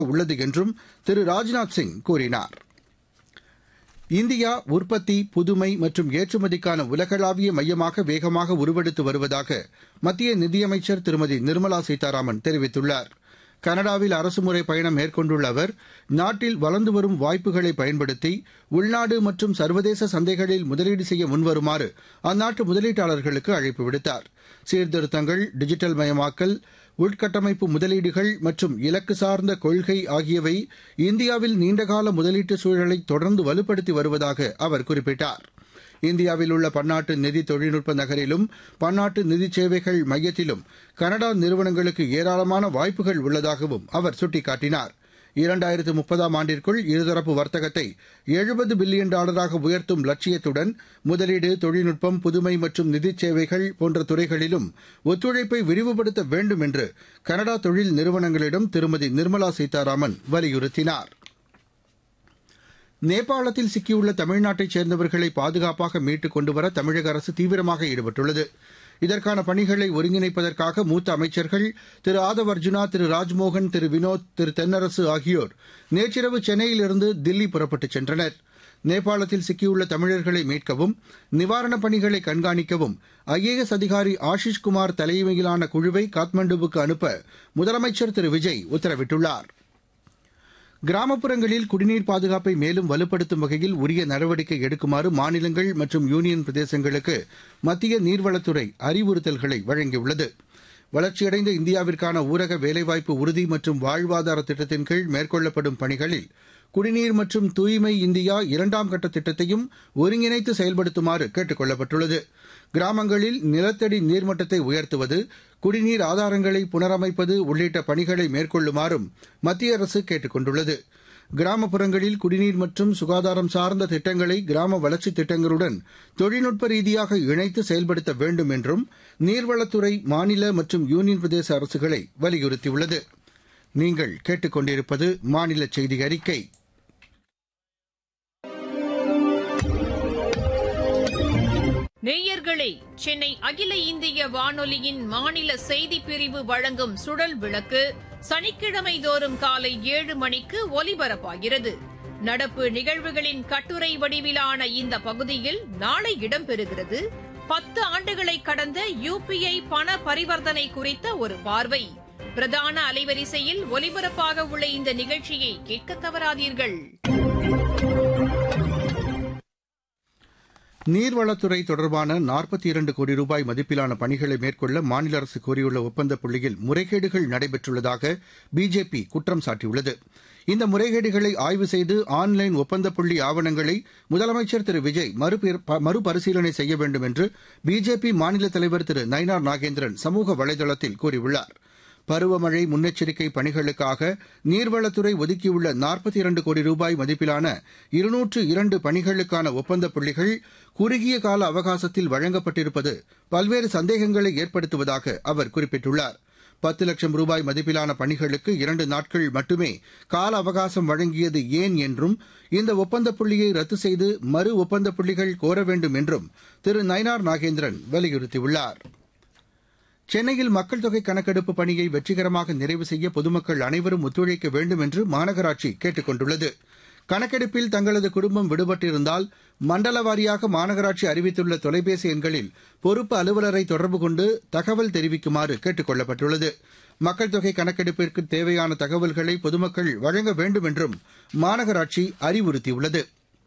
உள்ளது என்றும் திரு ராஜ்நாத் சிங் கூறினார் இந்தியா உற்பத்தி புதுமை மற்றும் ஏற்றுமதிக்கான உலகளாவிய மையமாக வேகமாக உருவெடுத்து வருவதாக மத்திய நிதியமைச்சர் திருமதி நிர்மலா சீதாராமன் தெரிவித்துள்ளார் கனடாவில் அரசுமுறை பயணம் மேற்கொண்டுள்ள அவர் நாட்டில் வளர்ந்து வரும் வாய்ப்புகளை பயன்படுத்தி உள்நாடு மற்றும் சர்வதேச சந்தைகளில் முதலீடு செய்ய முன்வருமாறு அந்நாட்டு முதலீட்டாளர்களுக்கு அழைப்பு விடுத்தார் சீர்திருத்தங்கள் டிஜிட்டல் மயமாக்கல் உள்கட்டமைப்பு முதலீடுகள் மற்றும் இலக்கு சார்ந்த கொள்கை ஆகியவை இந்தியாவில் நீண்டகால முதலீட்டு சூழலை தொடர்ந்து வலுப்படுத்தி வருவதாக அவர் குறிப்பிட்டார் இந்தியாவில் உள்ள பன்னாட்டு நிதி தொழில்நுட்ப நகரிலும் பன்னாட்டு நிதி சேவைகள் மையத்திலும் கனடா நிறுவனங்களுக்கு ஏராளமான வாய்ப்புகள் உள்ளதாகவும் அவர் சுட்டிக்காட்டினார் இரண்டாயிரத்து முப்பதாம் ஆண்டிற்குள் இருதரப்பு வர்த்தகத்தை எழுபது பில்லியன் டாலராக உயர்த்தும் லட்சியத்துடன் முதலீடு தொழில்நுட்பம் புதுமை மற்றும் நிதிச் சேவைகள் போன்ற துறைகளிலும் ஒத்துழைப்பை விரிவுபடுத்த வேண்டும் என்று கனடா தொழில் நிறுவனங்களிடம் திருமதி நிர்மலா சீதாராமன் வலியுறுத்தினார் நேபாளத்தில் சிக்கியுள்ள தமிழ்நாட்டைச் சேர்ந்தவர்களை பாதுகாப்பாக மீட்டுக் கொண்டுவர தமிழக அரசு தீவிரமாக ஈடுபட்டுள்ளது இதற்கான பணிகளை ஒருங்கிணைப்பதற்காக மூத்த அமைச்சர்கள் திரு ஆதவ் அர்ஜுனா திரு ராஜ்மோகன் திரு வினோத் திரு தென்னரசு ஆகியோர் நேற்றிரவு சென்னையிலிருந்து தில்லி புறப்பட்டுச் சென்றனர் நேபாளத்தில் சிக்கியுள்ள தமிழர்களை மீட்கவும் நிவாரணப் பணிகளை கண்காணிக்கவும் ஐஏஎஸ் அதிகாரி ஆஷிஷ் குமார் தலைமையிலான குழுவை காத்மண்டுவுக்கு அனுப்ப முதலமைச்சர் திரு விஜய் உத்தரவிட்டுள்ளார் கிராமப்புறங்களில் குடிநீர் பாதுகாப்பை மேலும் வலுப்படுத்தும் வகையில் உரிய நடவடிக்கை எடுக்குமாறு மாநிலங்கள் மற்றும் யூனியன் பிரதேசங்களுக்கு மத்திய நீர்வளத்துறை அறிவுறுத்தல்களை வழங்கியுள்ளது வளர்ச்சியடைந்த இந்தியாவிற்கான ஊரக வேலைவாய்ப்பு உறுதி மற்றும் வாழ்வாதார திட்டத்தின் கீழ் மேற்கொள்ளப்படும் பணிகளில் குடிநீர் மற்றும் தூய்மை இந்தியா இரண்டாம் கட்ட திட்டத்தையும் ஒருங்கிணைத்து செயல்படுத்துமாறு கேட்டுக் கொள்ளப்பட்டுள்ளது கிராமங்களில் நிலத்தடி நீர்மட்டத்தை உயர்த்துவது குடிநீர் ஆதாரங்களை புனரமைப்பது உள்ளிட்ட பணிகளை மேற்கொள்ளுமாறும் மத்திய அரசு கேட்டுக் கொண்டுள்ளது கிராமப்புறங்களில் குடிநீர் மற்றும் சுகாதாரம் சார்ந்த திட்டங்களை கிராம வளர்ச்சித் திட்டங்களுடன் தொழில்நுட்ப ரீதியாக இணைத்து செயல்படுத்த வேண்டும் என்றும் நீர்வளத்துறை மாநில மற்றும் யூனியன் பிரதேச அரசுகளை வலியுறுத்தியுள்ளது நீங்கள் கேட்டுக்கொண்டிருப்பது மாநில செய்தி அறிக்கை நேயர்களே சென்னை அகில இந்திய வானொலியின் மாநில செய்திப் பிரிவு வழங்கும் சுழல் விளக்கு சனிக்கிழமை தோறும் காலை ஏழு மணிக்கு ஒலிபரப்பாகிறது நடப்பு நிகழ்வுகளின் கட்டுரை வடிவிலான இந்த பகுதியில் நாளை இடம்பெறுகிறது பத்து ஆண்டுகளை கடந்த யுபிஐ பண பரிவர்த்தனை குறித்த ஒரு பார்வை பிரதான அலைவரிசையில் ஒலிபரப்பாக உள்ள இந்த நிகழ்ச்சியை கேட்க தவறாதீர்கள் நீர்வளத்துறை தொடர்பான நாற்பத்தி இரண்டு கோடி ரூபாய் மதிப்பிலான பணிகளை மேற்கொள்ள மாநில அரசு கோரியுள்ள ஒப்பந்த புள்ளியில் முறைகேடுகள் நடைபெற்றுள்ளதாக பிஜேபி குற்றம் சாட்டியுள்ளது இந்த முறைகேடுகளை ஆய்வு செய்து ஆன்லைன் ஒப்பந்த புள்ளி ஆவணங்களை முதலமைச்சர் திரு விஜய் மறுபரிசீலனை செய்ய வேண்டும் என்று பிஜேபி மாநில தலைவர் திரு நயினார் நாகேந்திரன் சமூக வலைதளத்தில் கூறியுள்ளார் பருவமழை முன்னெச்சரிக்கை பணிகளுக்காக நீர்வளத்துறை ஒதுக்கியுள்ள நாற்பத்தி இரண்டு கோடி ரூபாய் மதிப்பிலான இருநூற்று இரண்டு பணிகளுக்கான ஒப்பந்த புள்ளிகள் குறுகிய கால அவகாசத்தில் வழங்கப்பட்டிருப்பது பல்வேறு சந்தேகங்களை ஏற்படுத்துவதாக அவர் குறிப்பிட்டுள்ளார் பத்து லட்சம் ரூபாய் மதிப்பிலான பணிகளுக்கு இரண்டு நாட்கள் மட்டுமே கால அவகாசம் வழங்கியது ஏன் என்றும் இந்த ஒப்பந்த புள்ளியை ரத்து செய்து மறு ஒப்பந்த புள்ளிகள் கோர வேண்டும் என்றும் திரு நயினார் நாகேந்திரன் வலியுறுத்தியுள்ளாா் சென்னையில் மக்கள் தொகை கணக்கெடுப்பு பணியை வெற்றிகரமாக நிறைவு செய்ய பொதுமக்கள் அனைவரும் ஒத்துழைக்க வேண்டும் என்று மாநகராட்சி கேட்டுக் கொண்டுள்ளது கணக்கெடுப்பில் தங்களது குடும்பம் விடுபட்டிருந்தால் மண்டல வாரியாக மாநகராட்சி அறிவித்துள்ள தொலைபேசி எண்களில் பொறுப்பு அலுவலரை தொடர்பு கொண்டு தகவல் தெரிவிக்குமாறு கேட்டுக் கொள்ளப்பட்டுள்ளது மக்கள் தொகை கணக்கெடுப்பிற்கு தேவையான தகவல்களை பொதுமக்கள் வழங்க வேண்டும் என்றும் மாநகராட்சி அறிவுறுத்தியுள்ளது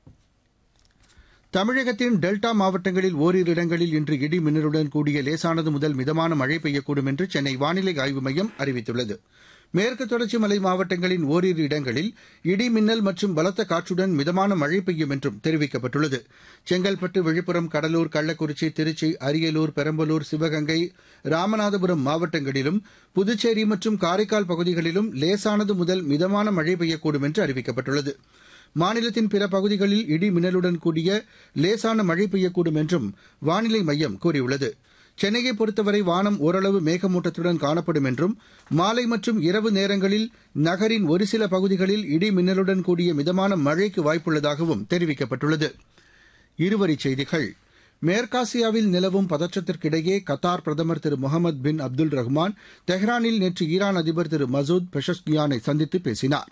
தமிழகத்தின் டெல்டா மாவட்டங்களில் ஓரிரு இடங்களில் இன்று இடி மின்னலுடன் கூடிய லேசானது முதல் மிதமான மழை பெய்யக்கூடும் என்று சென்னை வானிலை ஆய்வு மையம் அறிவித்துள்ளது மேற்கு தொடர்ச்சி மலை மாவட்டங்களின் ஓரிரு இடங்களில் இடி மின்னல் மற்றும் பலத்த காற்றுடன் மிதமான மழை பெய்யும் என்றும் தெரிவிக்கப்பட்டுள்ளது செங்கல்பட்டு விழுப்புரம் கடலூர் கள்ளக்குறிச்சி திருச்சி அரியலூர் பெரம்பலூர் சிவகங்கை ராமநாதபுரம் மாவட்டங்களிலும் புதுச்சேரி மற்றும் காரைக்கால் பகுதிகளிலும் லேசானது முதல் மிதமான மழை பெய்யக்கூடும் என்று அறிவிக்கப்பட்டுள்ளது மாநிலத்தின் பிற பகுதிகளில் இடி மின்னலுடன் கூடிய லேசான மழை பெய்யக்கூடும் என்றும் வானிலை மையம் கூறியுள்ளது சென்னையை பொறுத்தவரை வானம் ஓரளவு மேகமூட்டத்துடன் காணப்படும் என்றும் மாலை மற்றும் இரவு நேரங்களில் நகரின் ஒரு சில பகுதிகளில் இடி மின்னலுடன் கூடிய மிதமான மழைக்கு வாய்ப்புள்ளதாகவும் தெரிவிக்கப்பட்டுள்ளது இருவரிச் செய்திகள் மேற்காசியாவில் நிலவும் பதற்றத்திற்கிடையே கத்தார் பிரதமர் திரு முகமது பின் அப்துல் ரஹ்மான் தெஹ்ரானில் நேற்று ஈரான் அதிபர் திரு மசூத் பெஷஷ்கியானை சந்தித்து பேசினார்